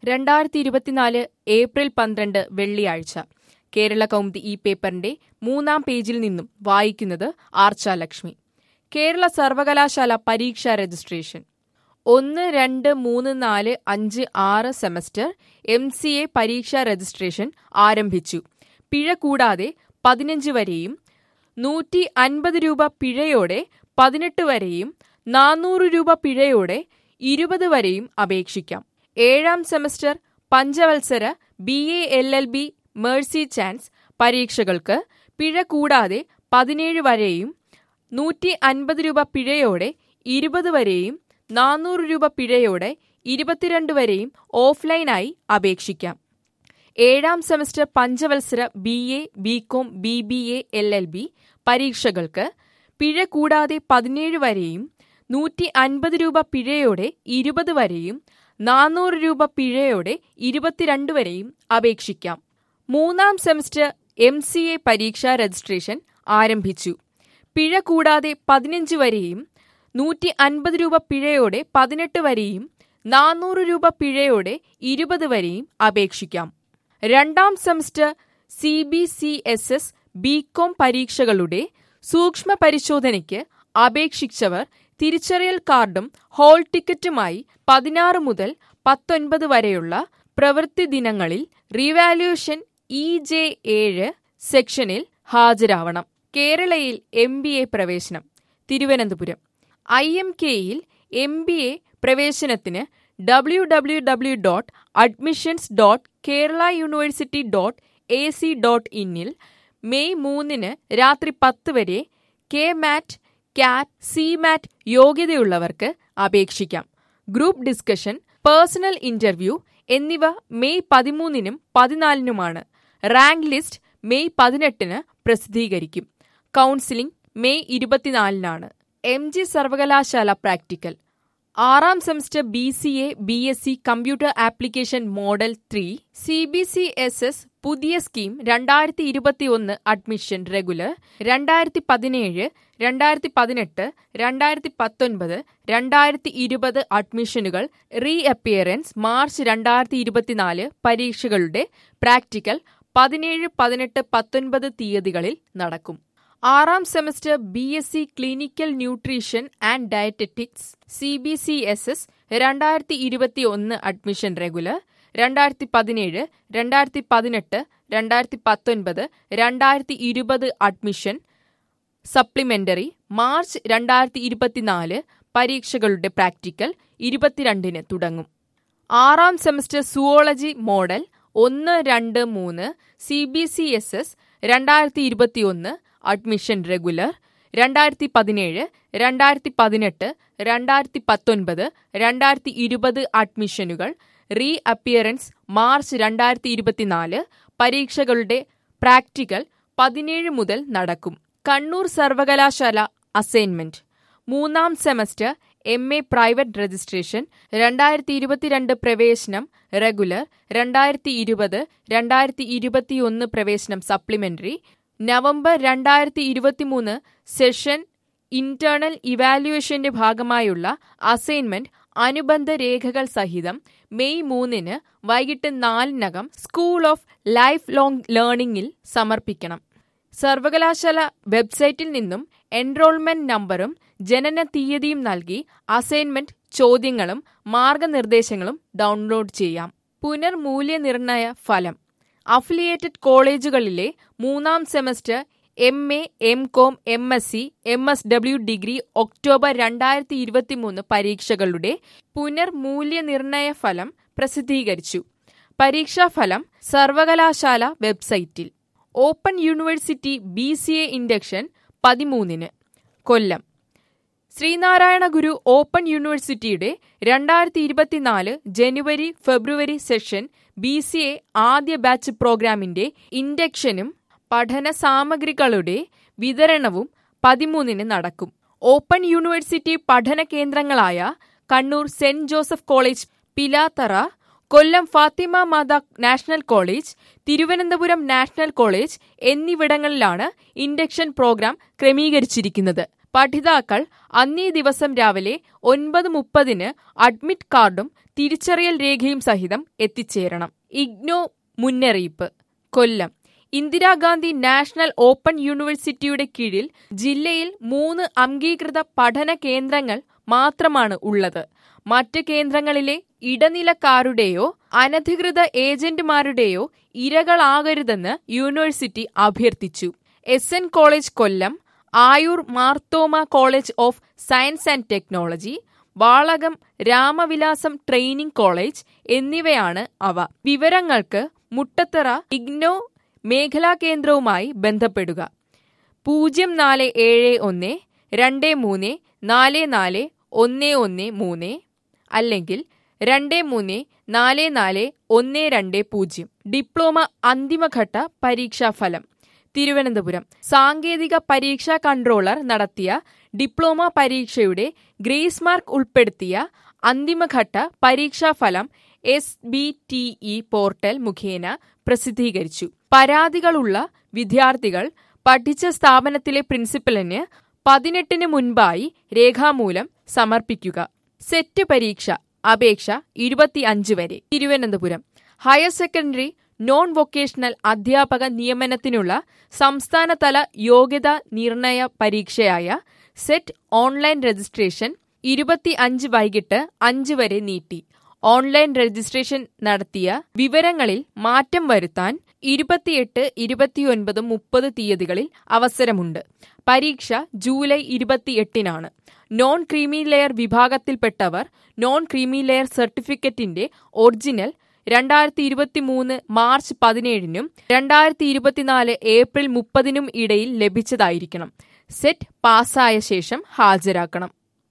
രണ്ടായിരത്തി ഇരുപത്തിനാല് ഏപ്രിൽ പന്ത്രണ്ട് വെള്ളിയാഴ്ച കേരള കൗമുദി ഈ പേപ്പറിന്റെ മൂന്നാം പേജിൽ നിന്നും വായിക്കുന്നത് ആർച്ച ലക്ഷ്മി കേരള സർവകലാശാല പരീക്ഷാ രജിസ്ട്രേഷൻ ഒന്ന് രണ്ട് മൂന്ന് നാല് അഞ്ച് ആറ് സെമസ്റ്റർ എം സി എ പരീക്ഷാ രജിസ്ട്രേഷൻ ആരംഭിച്ചു പിഴ കൂടാതെ പതിനഞ്ച് വരെയും നൂറ്റി അൻപത് രൂപ പിഴയോടെ പതിനെട്ട് വരെയും നാനൂറ് രൂപ പിഴയോടെ ഇരുപത് വരെയും അപേക്ഷിക്കാം ഏഴാം സെമസ്റ്റർ പഞ്ചവത്സര B A L L B mercy chance പരീക്ഷകൾക്ക് പിഴ കൂടാതെ പതിനേഴ് വരെയും നൂറ്റി അൻപത് രൂപ പിഴയോടെ ഇരുപത് വരെയും നാനൂറ് രൂപ പിഴയോടെ ഇരുപത്തിരണ്ട് വരെയും ഓഫ്ലൈനായി അപേക്ഷിക്കാം ഏഴാം സെമസ്റ്റർ പഞ്ചവത്സര B A B com B B A L L B പരീക്ഷകൾക്ക് പിഴ കൂടാതെ പതിനേഴ് വരെയും നൂറ്റി അൻപത് രൂപ പിഴയോടെ ഇരുപത് വരെയും നാനൂറ് രൂപ പിഴയോടെ ഇരുപത്തിരണ്ട് വരെയും അപേക്ഷിക്കാം മൂന്നാം സെമസ്റ്റർ എം സി എ പരീക്ഷാ രജിസ്ട്രേഷൻ ആരംഭിച്ചു പിഴ കൂടാതെ പതിനഞ്ച് വരെയും നൂറ്റി അൻപത് രൂപ പിഴയോടെ പതിനെട്ട് വരെയും നാനൂറ് രൂപ പിഴയോടെ ഇരുപത് വരെയും അപേക്ഷിക്കാം രണ്ടാം semester C B C S S B com പരീക്ഷകളുടെ സൂക്ഷ്മ പരിശോധനയ്ക്ക് അപേക്ഷിച്ചവർ തിരിച്ചറിയൽ കാർഡും ഹോൾ ടിക്കറ്റുമായി പതിനാറ് മുതൽ പത്തൊൻപത് വരെയുള്ള പ്രവൃത്തി ദിനങ്ങളിൽ റീവാല്യൂഷൻ ഇ ജെ ഏഴ് സെക്ഷനിൽ ഹാജരാവണം കേരളയിൽ എം ബി എ പ്രവേശനം തിരുവനന്തപുരം ഐ എം കെയിൽ എം ബി എ പ്രവേശനത്തിന് W W W dot admissions dot Kerala university dot A C dot ഇന്നിൽ മെയ് മൂന്നിന് രാത്രി പത്ത് വരെ കെ മാറ്റ് കാറ്റ് സി മാറ്റ് യോഗ്യതയുള്ളവർക്ക് അപേക്ഷിക്കാം ഗ്രൂപ്പ് ഡിസ്കഷൻ പേഴ്സണൽ ഇന്റർവ്യൂ എന്നിവ മെയ് പതിമൂന്നിനും പതിനാലിനുമാണ് റാങ്ക് ലിസ്റ്റ് മെയ് പതിനെട്ടിന് പ്രസിദ്ധീകരിക്കും കൗൺസിലിംഗ് മെയ് ഇരുപത്തിനാലിനാണ് എം ജി സർവകലാശാല പ്രാക്ടിക്കൽ ആറാം semester B C A B S C computer application model three C B C S S പുതിയ സ്കീം രണ്ടായിരത്തി ഇരുപത്തിയൊന്ന് അഡ്മിഷൻ റെഗുലർ രണ്ടായിരത്തി പതിനേഴ് രണ്ടായിരത്തി പതിനെട്ട് രണ്ടായിരത്തി പത്തൊൻപത് രണ്ടായിരത്തി ഇരുപത് അഡ്മിഷനുകൾ റീ അപ്പിയറൻസ് മാർച്ച് രണ്ടായിരത്തി ഇരുപത്തിനാല് പരീക്ഷകളുടെ പ്രാക്ടിക്കൽ പതിനേഴ് പതിനെട്ട് പത്തൊൻപത് തീയതികളിൽ നടക്കും ആറാം semester B S C clinical nutrition and dietetics C B C S S രണ്ടായിരത്തി ഇരുപത്തി ഒന്ന് അഡ്മിഷൻ റെഗുലർ രണ്ടായിരത്തി പതിനേഴ് രണ്ടായിരത്തി പതിനെട്ട് രണ്ടായിരത്തി പത്തൊൻപത് രണ്ടായിരത്തി ഇരുപത് അഡ്മിഷൻ സപ്ലിമെന്ററി മാർച്ച് രണ്ടായിരത്തി ഇരുപത്തിനാല് പരീക്ഷകളുടെ പ്രാക്ടിക്കൽ ഇരുപത്തിരണ്ടിന് തുടങ്ങും ആറാം സെമസ്റ്റർ സുവോളജി മോഡൽ ഒന്ന് രണ്ട് മൂന്ന് C B C S S രണ്ടായിരത്തി ഇരുപത്തിയൊന്ന് അഡ്മിഷൻ റെഗുലർ രണ്ടായിരത്തി പതിനേഴ് രണ്ടായിരത്തി പതിനെട്ട് രണ്ടായിരത്തി പത്തൊൻപത് രണ്ടായിരത്തി ഇരുപത് അഡ്മിഷനുകൾ റീ അപ്പിയറൻസ് മാർച്ച് രണ്ടായിരത്തി ഇരുപത്തിനാല് പരീക്ഷകളുടെ പ്രാക്ടിക്കൽ പതിനേഴ് മുതൽ നടക്കും കണ്ണൂർ സർവകലാശാല അസൈൻമെന്റ് മൂന്നാം semester M A private registration രണ്ടായിരത്തി ഇരുപത്തിരണ്ട് പ്രവേശനം റെഗുലർ രണ്ടായിരത്തി ഇരുപത് രണ്ടായിരത്തി ഇരുപത്തിയൊന്ന് പ്രവേശനം സപ്ലിമെന്ററി നവംബർ രണ്ടായിരത്തി ഇരുപത്തിമൂന്ന് സെഷൻ ഇന്റേണൽ ഇവാലുവേഷന്റെ ഭാഗമായുള്ള അസൈൻമെന്റ് അനുബന്ധ രേഖകൾ സഹിതം മെയ് മൂന്നിന് വൈകിട്ട് നാലിനകം സ്കൂൾ ഓഫ് ലൈഫ് ലോങ് ലേണിംഗിൽ സമർപ്പിക്കണം സർവകലാശാല വെബ്സൈറ്റിൽ നിന്നും എൻറോൾമെന്റ് നമ്പറും ജനന തീയതിയും നൽകി അസൈൻമെന്റ് ചോദ്യങ്ങളും മാർഗനിർദ്ദേശങ്ങളും ഡൗൺലോഡ് ചെയ്യാം പുനർമൂല്യനിർണയ ഫലം അഫിലിയേറ്റഡ് കോളേജുകളിലെ മൂന്നാം semester M A M com M S C M S W degree October രണ്ടായിരത്തി ഇരുപത്തിമൂന്ന് പരീക്ഷകളുടെ പുനർമൂല്യനിർണയ ഫലം പ്രസിദ്ധീകരിച്ചു പരീക്ഷാഫലം സർവകലാശാല വെബ്സൈറ്റിൽ open university B C A induction പതിമൂന്നിന് കൊല്ലം ശ്രീനാരായണ ഗുരു ഓപ്പൺ യൂണിവേഴ്സിറ്റിയുടെ രണ്ടായിരത്തി ഇരുപത്തിനാല് ജനുവരി ഫെബ്രുവരി സെഷൻ ബി സി എ ആദ്യ ബാച്ച് പ്രോഗ്രാമിന്റെ ഇൻഡക്ഷനും പഠന സാമഗ്രികളുടെ വിതരണവും പതിമൂന്നിന് നടക്കും ഓപ്പൺ യൂണിവേഴ്സിറ്റി പഠന കേന്ദ്രങ്ങളായ Kannur saint Joseph college Pilathara Kollam Fathima Matha national college Thiruvananthapuram national college എന്നിവിടങ്ങളിലാണ് ഇൻഡക്ഷൻ പ്രോഗ്രാം ക്രമീകരിച്ചിരിക്കുന്നത് പഠിതാക്കൾ അന്നേ ദിവസം രാവിലെ ഒൻപത് മുപ്പതിന് അഡ്മിറ്റ് കാർഡും തിരിച്ചറിയൽ രേഖയും സഹിതം എത്തിച്ചേരണം ഇഗ്നോ മുന്നറിയിപ്പ് കൊല്ലം ഇന്ദിരാഗാന്ധി നാഷണൽ ഓപ്പൺ യൂണിവേഴ്സിറ്റിയുടെ കീഴിൽ ജില്ലയിൽ മൂന്ന് അംഗീകൃത പഠന കേന്ദ്രങ്ങൾ മാത്രമാണ് ഉള്ളത് മറ്റ് കേന്ദ്രങ്ങളിലെ ഇടനിലക്കാരുടെയോ അനധികൃത ഏജന്റുമാരുടെയോ ഇരകളാകരുതെന്ന് യൂണിവേഴ്സിറ്റി അഭ്യർത്ഥിച്ചു S N college Kollam Ayur Marthoma college of science and technology Valakam Ramavilasam training college എന്നിവയാണ് അവ വിവരങ്ങൾക്ക് മുട്ടത്തറ ഇഗ്നോ മേഖലാ കേന്ദ്രവുമായി ബന്ധപ്പെടുക പൂജ്യം നാല് ഏഴ് ഒന്ന് രണ്ട് മൂന്ന് നാല് നാല് ഒന്ന് ഒന്ന് മൂന്ന് അല്ലെങ്കിൽ രണ്ട് മൂന്ന് നാല് നാല് ഒന്ന് രണ്ട് പൂജ്യം ഡിപ്ലോമ അന്തിമഘട്ട പരീക്ഷാഫലം തിരുവനന്തപുരം സാങ്കേതിക പരീക്ഷാ കൺട്രോളർ നടത്തിയ ഡിപ്ലോമ പരീക്ഷയുടെ ഗ്രേസ് മാർക്ക് ഉൾപ്പെടുത്തിയ അന്തിമഘട്ട പരീക്ഷാഫലം S B T E portal മുഖേന പ്രസിദ്ധീകരിച്ചു പരാതികളുള്ള വിദ്യാർത്ഥികൾ പഠിച്ച സ്ഥാപനത്തിലെ പ്രിൻസിപ്പലിന് പതിനെട്ടിന് മുൻപായി രേഖാമൂലം സമർപ്പിക്കുക സെറ്റ് പരീക്ഷ അപേക്ഷ ഇരുപത്തിയഞ്ച് വരെ Thiruvananthapuram higher secondary non vocational അധ്യാപക നിയമനത്തിനുള്ള സംസ്ഥാനതല യോഗ്യതാ നിർണയ പരീക്ഷയായ സെറ്റ് ഓൺലൈൻ രജിസ്ട്രേഷൻ ഇരുപത്തിയഞ്ച് വൈകിട്ട് അഞ്ച് വരെ നീട്ടി ഓൺലൈൻ രജിസ്ട്രേഷൻ നടത്തിയ വിവരങ്ങളിൽ മാറ്റം വരുത്താൻ ഇരുപത്തിയെട്ട് ഇരുപത്തിയൊൻപത് മുപ്പത് തീയതികളിൽ അവസരമുണ്ട് പരീക്ഷ ജൂലൈ ഇരുപത്തിയെട്ടിനാണ് നോൺ ക്രീമി ലെയർ വിഭാഗത്തിൽപ്പെട്ടവർ നോൺ ക്രീമി ലെയർ സർട്ടിഫിക്കറ്റിന്റെ ഒറിജിനൽ രണ്ടായിരത്തി ഇരുപത്തി മൂന്ന് മാർച്ച് പതിനേഴിനും രണ്ടായിരത്തി ഇരുപത്തിനാല് ഏപ്രിൽ മുപ്പതിനും ഇടയിൽ ലഭിച്ചതായിരിക്കണം സെറ്റ് പാസ്സായ ശേഷം ഹാജരാക്കണം